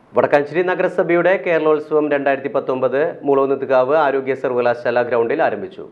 വടക്കാഞ്ചേരി നഗരസഭയുടെ കേരളോത്സവം രണ്ടായിരത്തി പത്തൊമ്പത് മുളോന്നുകാവ് ആരോഗ്യ സർവകലാശാല ഗ്രൗണ്ടിൽ ആരംഭിച്ചു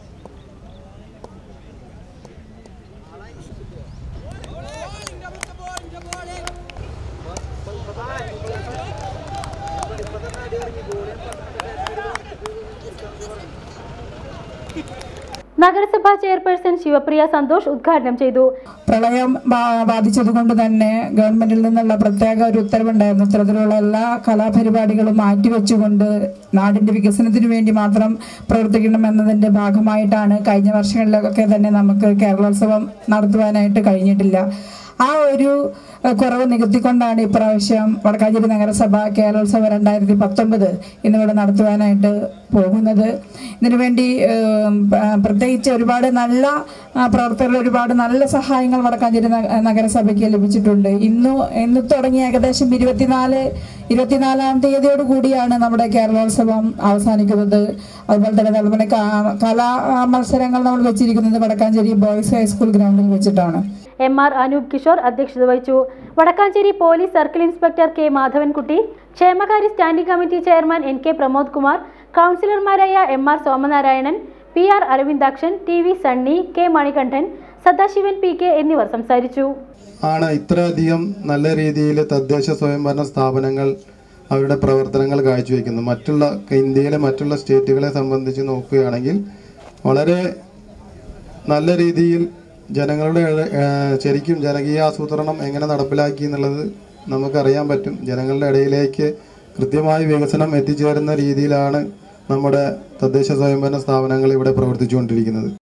നഗരസഭാ ചെയർപേഴ്സൺ ശിവപ്രിയ സന്തോഷ് ഉദ്ഘാടനം ചെയ്തു പ്രളയം ബാ- ബാധിച്ചതുകൊണ്ട് തന്നെ ഗവൺമെന്റിൽ നിന്നുള്ള പ്രത്യേക ഒരു ഉത്തരവുണ്ടായിരുന്നു ഇത്തരത്തിലുള്ള എല്ലാ കലാപരിപാടികളും മാറ്റിവെച്ചുകൊണ്ട് നാടിന്റെ വികസനത്തിന് വേണ്ടി മാത്രം പ്രവർത്തിക്കണമെന്നതിന്റെ ഭാഗമായിട്ടാണ് കഴിഞ്ഞ വർഷങ്ങളിലൊക്കെ തന്നെ നമുക്ക് കേരളോത്സവം നടത്തുവാനായിട്ട് കഴിഞ്ഞിട്ടില്ല ആ ഒരു ഏഹ്, കുറവ് നികത്തിക്കൊണ്ടാണ് ഇപ്രാവശ്യം വടക്കാഞ്ചേരി നഗരസഭ കേരളോത്സവം രണ്ടായിരത്തി പത്തൊമ്പത് ഇന്നിവിടെ നടത്തുവാനായിട്ട് പോകുന്നത് ഇതിനുവേണ്ടി ഏഹ്, പ- പ്രത്യേകിച്ച് ഒരുപാട് നല്ല ആ, പ്രവർത്തകർ ഒരുപാട് നല്ല സഹായങ്ങൾ വടക്കാഞ്ചേരി നഗ- നഗരസഭയ്ക്ക് ലഭിച്ചിട്ടുണ്ട് ഇന്നു ഇന്ന് തുടങ്ങി ഏകദേശം ഇരുപത്തിനാല് ഇരുപത്തിനാലാം തീയതിയോട് കൂടിയാണ് നമ്മുടെ കേരളോത്സവം അവസാനിക്കുന്നത് അതുപോലെ തന്നെ അതുപോലെ കാ- കലാ ആ, മത്സരങ്ങൾ നമ്മൾ വെച്ചിരിക്കുന്നത് വടക്കാഞ്ചേരി ബോയ്സ് ഹൈസ്കൂൾ ഗ്രൗണ്ടിൽ വെച്ചിട്ടാണ് എം ആർ അനൂപ് കിഷോർ അധ്യക്ഷത വഹിച്ചു Wadakkanchery police circle inspector K Madhavankutty ക്ഷേമകാര്യ standing committee chairman N K Pramod Kumar കൗൺസിലർമാരായ M R Somanarayanan P R Aravindakshan T V Sunny K Manikandan Sadasivan P K എന്നിവർ സംസാരിച്ചു ആണ് ഇത്രയധികം നല്ല രീതിയിൽ തദ്ദേശ സ്വയംഭരണ സ്ഥാപനങ്ങൾ അവരുടെ പ്രവർത്തനങ്ങൾ കാഴ്ചവെക്കുന്നു മറ്റുള്ള ഇന്ത്യയിലെ മറ്റുള്ള സ്റ്റേറ്റുകളെ സംബന്ധിച്ച് നോക്കുകയാണെങ്കിൽ വളരെ നല്ല രീതിയിൽ ജനങ്ങളുടെ ഇട- ഏഹ് ശരിക്കും ജനകീയ ആസൂത്രണം എങ്ങനെ നടപ്പിലാക്കി എന്നുള്ളത് നമുക്കറിയാൻ പറ്റും ജനങ്ങളുടെ ഇടയിലേക്ക് കൃത്യമായി വികസനം എത്തിച്ചേരുന്ന രീതിയിലാണ് നമ്മുടെ തദ്ദേശ സ്വയംഭരണ സ്ഥാപനങ്ങൾ ഇവിടെ പ്രവർത്തിച്ചുകൊണ്ടിരിക്കുന്നത്